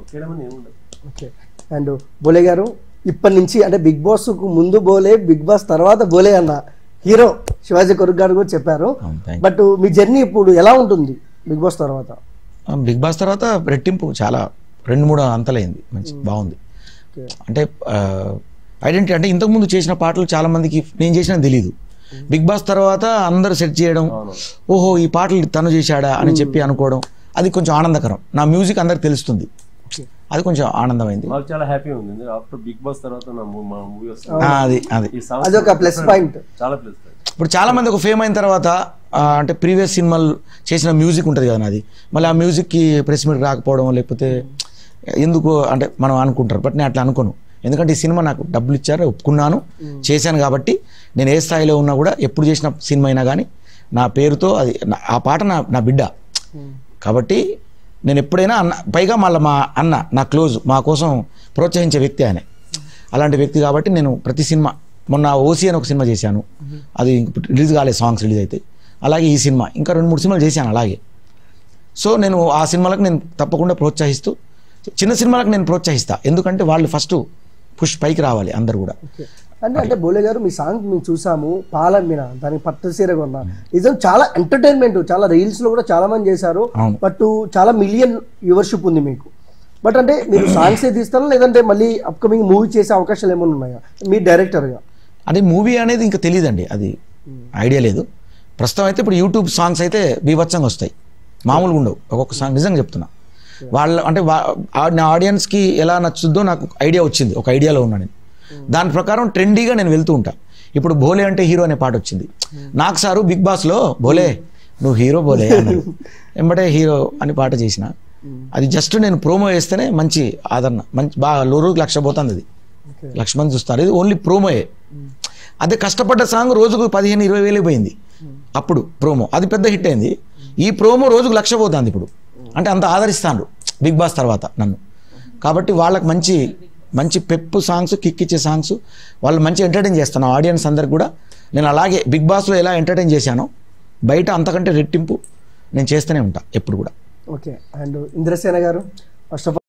తొక్కేయడం అని ఏముండదు okay and బోలే గారు ఇప్పటి నుంచి అంటే బిగ్ బాస్కు ముందు బోలే బిగ్ బాస్ తర్వాత బోలే అన్న హీరో శివాజీ కొరుగ్ గారు కూడా చెప్పారు అవును, thank you. బట్ మీ జర్నీ ఇప్పుడు ఎలా ఉంటుంది బిగ్ బాస్ తర్వాత ఆ, బిగ్ బాస్ తర్వాత రెట్టింపు చాలా రెండు మూడు అంతలైంది మంచి బాగుంది ఓకే అంటే ఐడెంటిటీ అంటే ఇంతకుముందు చేసిన పాటలు చాలా మందికి నేను చేసిన తెలియదు బిగ్ బాస్ తర్వాత అందరూ సెట్ చేయడం ఓహో ఈ పాటలు తను చేశాడా అని చెప్పి అనుకోవడం అది కొంచెం ఆనందకరం నా మ్యూజిక్ అందరికి తెలుస్తుంది ఓకే అది కొంచెం ఆనందమైంది మాకు చాలా హ్యాపీ ఉంది ఆఫ్టర్ బిగ్ బాస్ తర్వాత నా మూ- మా మూవీ వస్తుంది ఆ, అది అది ఈ సాంగ్ అదొక ప్లస్ పాయింట్ చాలా ప్లస్ ఇప్పుడు చాలా మంది ఒక ఫేమ్ అయిన తర్వాత ఆ, అంటే ప్రీవియస్ సినిమాలు చేసిన మ్యూజిక్ ఉంటుంది కదా నాది మళ్ళీ ఆ మ్యూజిక్కి ప్రెస్ మీట్ రాకపోవడం లేకపోతే ఎందుకు అంటే మనం అనుకుంటారు బట్ నేను అట్లా అనుకోను ఎందుకంటే ఈ సినిమా నాకు డబ్బులు ఇచ్చారు ఒప్పుకున్నాను చేశాను కాబట్టి నేను ఏ స్థాయిలో ఉన్నా కూడా ఎప్పుడు చేసిన సినిమా అయినా కానీ నా పేరుతో అది నా- ఆ పాట నా నా బిడ్డ కాబట్టి నేను ఎప్పుడైనా అన్న పైగా మళ్ళీ మా అన్న నా క్లోజ్ మా కోసం ప్రోత్సహించే వ్యక్తి ఆయన అలాంటి వ్యక్తి కాబట్టి నేను ప్రతి సినిమా మొన్న ఓసీ అని ఒక సినిమా చేశాను అది రిలీజ్ కాలేదు సాంగ్స్ రిలీజ్ అయితే అలాగే ఈ సినిమా ఇంకా రెండు మూడు సినిమాలు చేశాను అలాగే సో నేను ఆ సినిమాలకు నేను తప్పకుండా ప్రోత్సహిస్తూ చిన్న సినిమాలకు నేను ప్రోత్సహిస్తా ఎందుకంటే వాళ్ళు ఫస్ట్ పుష్ పైకి రావాలి అందరు కూడా ఓకే అంటే అంటే బోలే గారు మీ సాంగ్ మేము చూసాము పాలమ్మిన దానికి పట్టు సీర కొన్నా నిజం చాలా ఎంటర్టైన్మెంట్ చాలా రీల్స్ లో కూడా చాలా మంది చేశారు అవును. బట్ చాలా మిలియన్ వ్యూవర్షిప్ ఉంది మీకు బట్ అంటే మీరు సాంగ్స్ ఏ తీస్తారా లేదంటే మళ్ళీ అప్కమింగ్ మూవీ చేసే అవకాశాలు ఏమైనా ఉన్నాయా మీ డైరెక్టర్ గా అంటే మూవీ అనేది ఇంకా తెలియదండి అది ఐడియా లేదు ప్రస్తుతం అయితే ఇప్పుడు యూట్యూబ్ సాంగ్స్ అయితే బీభత్సంగా వస్తాయి మామూలుగా ఉండవు ఒక్కొక్క సాంగ్ నిజంగా చెప్తున్నా వాళ్ళ అంటే వా- ఆ- నా ఆడియన్స్కి ఎలా నచ్చుద్దో నాకు ఐడియా వచ్చింది ఒక ఐడియాలో ఉన్నా నేను దాని ప్రకారం ట్రెండీగా నేను వెళ్తూ ఉంటా ఇప్పుడు భోలే అంటే హీరో అనే పాట వచ్చింది నాకు సారు బిగ్ బాస్లో భోలే నువ్వు హీరో భోలే అన్నాడు వెంబడే హీరో అని పాట చేసిన అది జస్ట్ నేను ప్రోమో వేస్తేనే మంచి ఆదరణ మంచి బాగా లో రోజుకి లక్ష పోతుంది అది ఓకే లక్ష మంది చూస్తారు ఇది ఓన్లీ ప్రోమోయే అదే కష్టపడ్డ సాంగ్ రోజుకు పదిహేను ఇరవై వేలు పోయింది అప్పుడు ప్రోమో అది పెద్ద హిట్ అయింది ఈ ప్రోమో రోజుకు లక్ష పోతుంది ఇప్పుడు అంటే అంత ఆదరిస్తాను బిగ్ బాస్ తర్వాత నన్ను కాబట్టి వాళ్ళకి మంచి మంచి పెప్పు సాంగ్స్ కిక్ ఇచ్చే సాంగ్స్ వాళ్ళు మంచి ఎంటర్టైన్ చేస్తాను ఆడియన్స్ అందరికి కూడా నేను అలాగే బిగ్ బాస్లో ఎలా ఎంటర్టైన్ చేశానో బయట అంతకంటే రెట్టింపు నేను చేస్తూనే ఉంటా ఎప్పుడు కూడా ఓకే అండ్ ఇంద్రసేన గారు ఫస్ట్ ఆఫ్